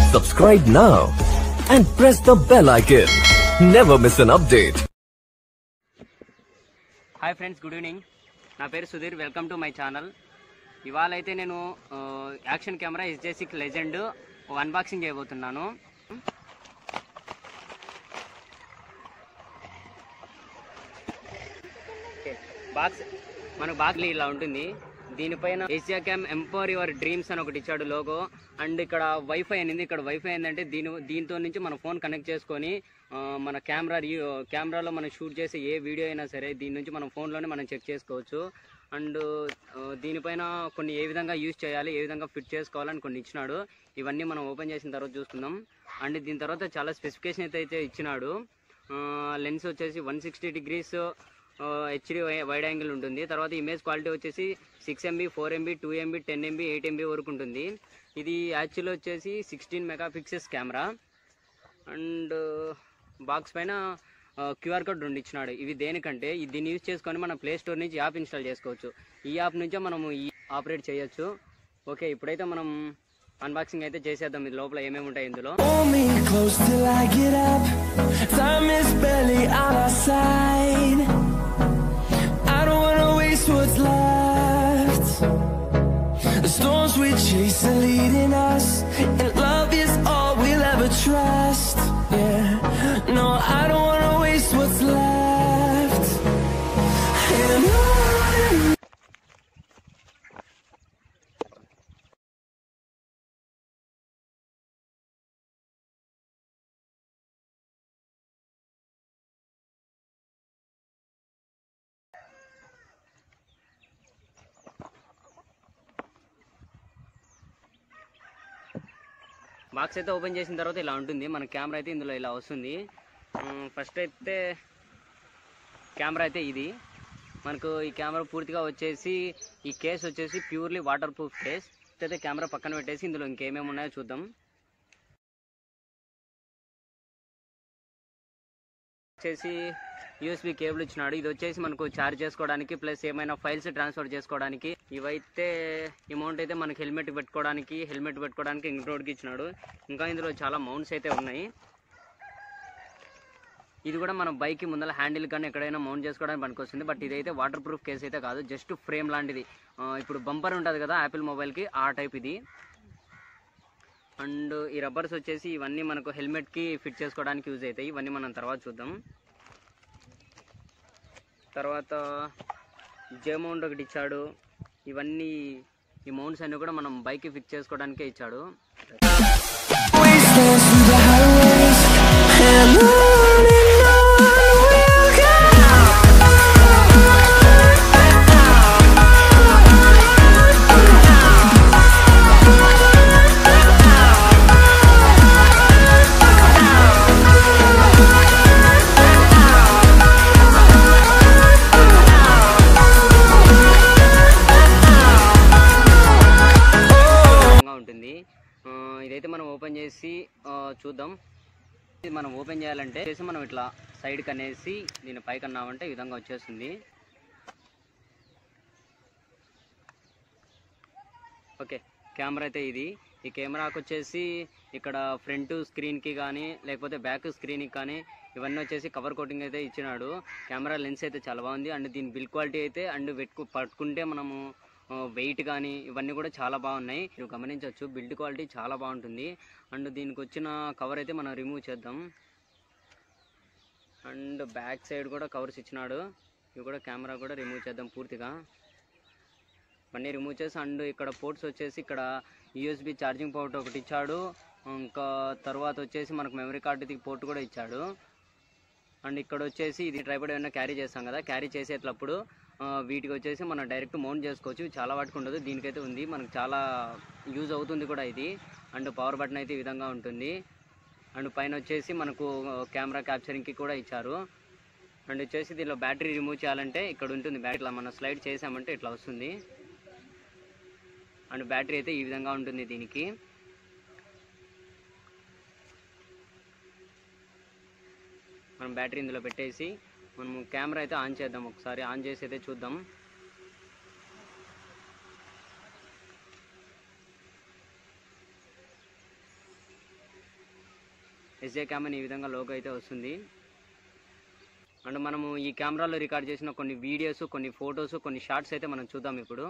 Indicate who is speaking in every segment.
Speaker 1: Subscribe now and press the bell icon. Never miss an update.
Speaker 2: Hi friends good evening నా పేరు Sudheer welcome to my channel ఇవాళ అయితే నేను ఆ, action camera SJ six legend unboxing చేయబోతున్నాను okay, box మనకు box ఇలా ఉంటుంది దీనిపైన Asia cam empower your dreams అని ఒకటి ఇచ్చాడు లోగో అండ్ ఇక్కడ వైఫై అనేది ఇక్కడ వైఫై ఏంటంటే దీని దీంతో నుంచి మన ఫోన్ కనెక్ట్ చేసుకొని ఆ, మన కెమెరా కెమెరాలో మనం షూట్ చేసే ఏ వీడియో అయినా సరే దీని నుంచి మనం ఫోన్లోనే మనం చెక్ చేసుకోవచ్చు అండ్ ఆ, దీనిపైన కొన్ని ఏ విధంగా యూజ్ చేయాలి ఏ విధంగా ఫిట్ చేసుకోవాలని కొన్ని ఇచ్చినాడు ఇవన్నీ మనం ఓపెన్ చేసిన తర్వాత చూసుకుందాం అండ్ దీని తర్వాత చాలా స్పెసిఫికేషన్ అయితే అయితే ఇచ్చినాడు లెన్స్ వచ్చేసి one sixty degrees HD wide angle ఉంటుంది తర్వాత ఇమేజ్ క్వాలిటీ వచ్చేసి six MB four MB two MB ten MB eight MB వరకు ఉంటుంది ఇది యాక్చువల్ వచ్చేసి sixteen megapixels camera and box పైన క్యూఆర్ కోడ్ రెండు ఇచ్చినాడు ఇవి దేనికంటే ఇది దీన్ని యూజ్ చేసుకొని మనం ప్లే స్టోర్ నుంచి యాప్ ఇన్స్టాల్ చేసుకోవచ్చు ఈ యాప్ నుంచే మనము ఈ ఆపరేట్ చేయొచ్చు ఓకే ఇప్పుడైతే మనం అన్బాక్సింగ్ అయితే చేసేద్దాం ఇది లోపల ఏమేమి ఉంటాయి ఇందులో
Speaker 3: Hold me close till I get up. Time is barely on our side. I don't wanna waste what's left. The storms we chase are leading us, and love is all we'll ever trust. Yeah, no, I don't wanna waste what's left. And on
Speaker 2: box అయితే open చేసిన తర్వాత ఇలా ఉంటుంది మన camera అయితే ఇందులో ఇలా వస్తుంది ఫస్ట్ అయితే కెమెరా అయితే ఇది మనకు ఈ కెమెరా పూర్తిగా వచ్చేసి ఈ కేస్ వచ్చేసి ప్యూర్లీ వాటర్ ప్రూఫ్ కేస్ అయితే కెమెరా పక్కన పెట్టేసి ఇందులో ఇంకేమేమి ఉన్నాయో చూద్దాం వచ్చేసి యూఎస్బి కేబుల్ ఇచ్చినాడు ఇది వచ్చేసి మనకు ఛార్జ్ చేసుకోవడానికి ప్లస్ ఏమైనా ఫైల్స్ ట్రాన్స్ఫర్ చేసుకోవడానికి ఇవైతే అమౌంట్ అయితే మనకి హెల్మెట్ పెట్టుకోవడానికి హెల్మెట్ పెట్టుకోవడానికి ఇంక్లూడ్కి ఇచ్చినాడు ఇంకా ఇందులో చాలా మౌంట్స్ అయితే ఉన్నాయి ఇది కూడా మన బైక్ ముందర హ్యాండిల్ కానీ ఎక్కడైనా మౌంట్ చేసుకోవడానికి పనికొస్తుంది బట్ ఇదైతే వాటర్ ప్రూఫ్ కేస్ అయితే కాదు జస్ట్ ఫ్రేమ్ లాంటిది ఆ, ఇప్పుడు బంపర్ ఉంటుంది కదా యాపిల్ మొబైల్కి ఆ టైప్ ఇది అండ్ ఈ రబ్బర్స్ వచ్చేసి ఇవన్నీ మనకు హెల్మెట్కి ఫిట్ చేసుకోవడానికి యూజ్ అవుతాయి ఇవన్నీ మనం తర్వాత చూద్దాం తర్వాత జే మౌంట్ ఒకటి ఇచ్చాడు ఇవన్నీ ఈ మౌంట్స్ అన్నీ కూడా మనం బైక్కి ఫిక్స్ చేసుకోవడానికే ఇచ్చాడు
Speaker 3: wastelands through the highways, and on and on we'll go.
Speaker 2: విధంగా ఉంటుంది ఆ, ఇదైతే మనం ఓపెన్ చేసి ఆ, చూద్దాం ఇది మనం ఓపెన్ చేయాలంటే చేసి మనం ఇట్లా సైడ్కి అనేసి దీన్ని పైకి అన్నామంటే ఈ విధంగా వచ్చేస్తుంది ఓకే కెమెరా అయితే ఇది ఈ కెమెరాకి వచ్చేసి ఇక్కడ ఫ్రంట్ స్క్రీన్కి కానీ లేకపోతే బ్యాక్ స్క్రీన్కి కానీ ఇవన్నీ వచ్చేసి కవర్ కోటింగ్ అయితే ఇచ్చినాడు కెమెరా లెన్స్ అయితే చాలా బాగుంది అండ్ దీని బిల్ క్వాలిటీ అయితే అండ్ పెట్టుకు పట్టుకుంటే మనము వెయిట్ కానీ ఇవన్నీ కూడా చాలా బాగున్నాయి మీరు గమనించవచ్చు బిల్డ్ క్వాలిటీ చాలా బాగుంటుంది అండ్ దీనికి వచ్చిన కవర్ అయితే మనం రిమూవ్ చేద్దాం అండ్ బ్యాక్ సైడ్ కూడా కవర్స్ ఇచ్చినాడు ఇవి కూడా కెమెరా కూడా రిమూవ్ చేద్దాం పూర్తిగా ఇవన్నీ రిమూవ్ చేసి అండ్ ఇక్కడ పోర్ట్స్ వచ్చేసి ఇక్కడ యూఎస్బి ఛార్జింగ్ పోర్ట్ ఒకటి ఇచ్చాడు ఇంకా తర్వాత వచ్చేసి మనకు మెమరీ కార్డుది పోర్ట్ కూడా ఇచ్చాడు అండ్ ఇక్కడ వచ్చేసి ఇది ట్రైపాడ్ ఏమైనా క్యారీ చేస్తాం కదా క్యారీ చేసేటప్పుడు ఆ, వీటికి వచ్చేసి మనం డైరెక్ట్ మౌంట్ చేసుకోవచ్చు ఇవి చాలా వాటికి ఉండదు దీనికైతే ఉంది మనకు చాలా యూజ్ అవుతుంది కూడా ఇది అండ్ పవర్ బటన్ అయితే ఈ విధంగా ఉంటుంది అండ్ పైన వచ్చేసి మనకు కెమెరా క్యాప్చరింగ్కి కూడా ఇచ్చారు అండ్ వచ్చేసి దీనిలో బ్యాటరీ రిమూవ్ చేయాలంటే ఇక్కడ ఉంటుంది బ్యాటరీ ఇట్లా మనం స్లైడ్ చేసామంటే ఇట్లా వస్తుంది అండ్ బ్యాటరీ అయితే ఈ విధంగా ఉంటుంది దీనికి మనం బ్యాటరీ ఇందులో పెట్టేసి మనము కెమెరా అయితే ఆన్ చేద్దాం ఒకసారి ఆన్ చేసి అయితే చూద్దాం ఎస్జే క్యామ్ అని ఈ విధంగా లోగో అయితే వస్తుంది అండ్ మనము ఈ కెమెరాలో రికార్డ్ చేసిన కొన్ని వీడియోస్ కొన్ని ఫొటోస్ కొన్ని షార్ట్స్ అయితే మనం చూద్దాం ఇప్పుడు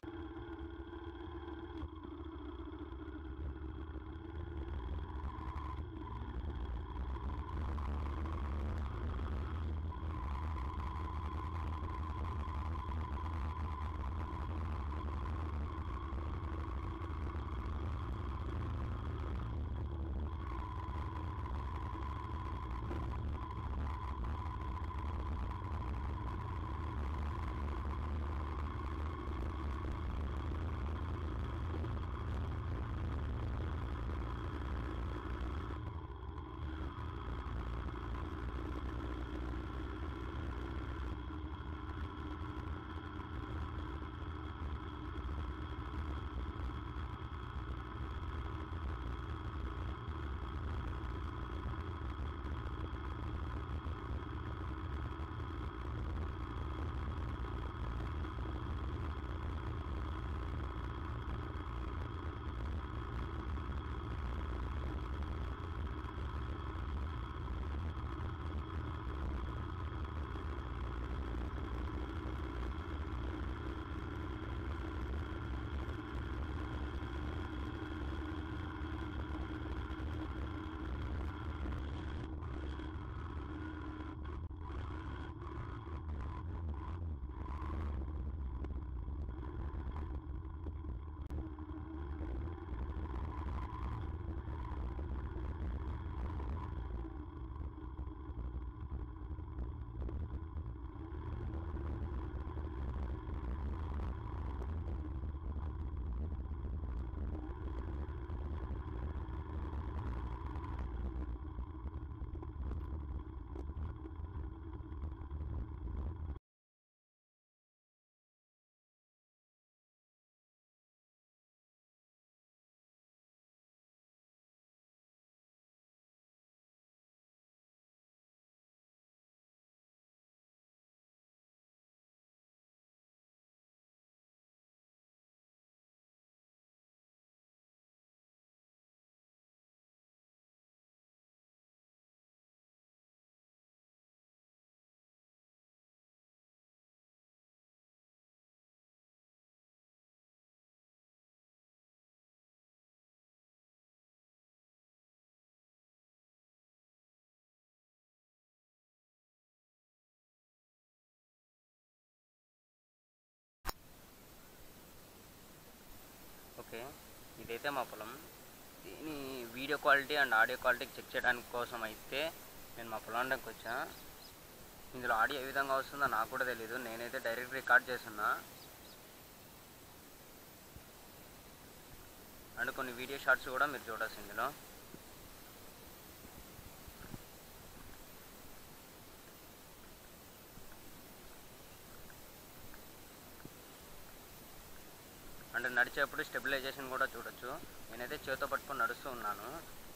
Speaker 2: ఓకే ఇదైతే మా పొలం దీని video quality and audio quality check చేయడానికి కోసం అయితే నేను మా పొలానికి వచ్చా ఇందులో ఆడియో ఏ విధంగా వస్తుందో నాకు కూడా తెలియదు నేనైతే డైరెక్ట్ రికార్డ్ చేస్తున్నా అండ్ కొన్ని వీడియో షార్ట్స్ కూడా మీరు చూడొచ్చు ఇందులో అంటే నడిచేప్పుడు స్టెబిలైజేషన్ కూడా చూడొచ్చు నేనైతే చేతితో పట్టుకొని నడుస్తూ ఉన్నాను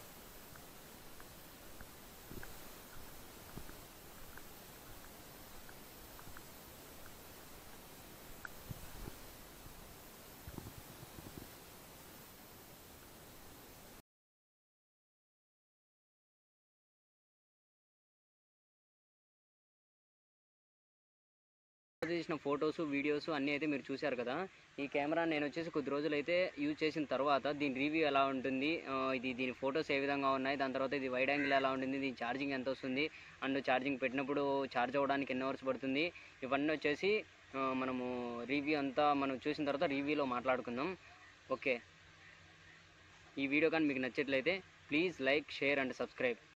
Speaker 2: తీసిన ఫొటోస్ వీడియోస్ అన్నీ అయితే మీరు చూశారు కదా ఈ కెమెరా నేను వచ్చేసి కొద్ది రోజులు అయితే యూజ్ చేసిన తర్వాత దీని రివ్యూ ఎలా ఉంటుంది ఆ, ఇది దీని ఫొటోస్ ఏ విధంగా ఉన్నాయి దాని తర్వాత ఇది వైడ్ యాంగిల్ ఎలా ఉంటుంది దీని ఛార్జింగ్ ఎంత వస్తుంది అండ్ ఛార్జింగ్ పెట్టినప్పుడు ఛార్జ్ అవ్వడానికి ఎన్ని అవర్స్ పడుతుంది ఇవన్నీ వచ్చేసి ఆ, మనము రివ్యూ అంతా మనం చూసిన తర్వాత రివ్యూలో మాట్లాడుకుందాం ఓకే ఈ వీడియో కానీ మీకు నచ్చట్లయితే please like share and subscribe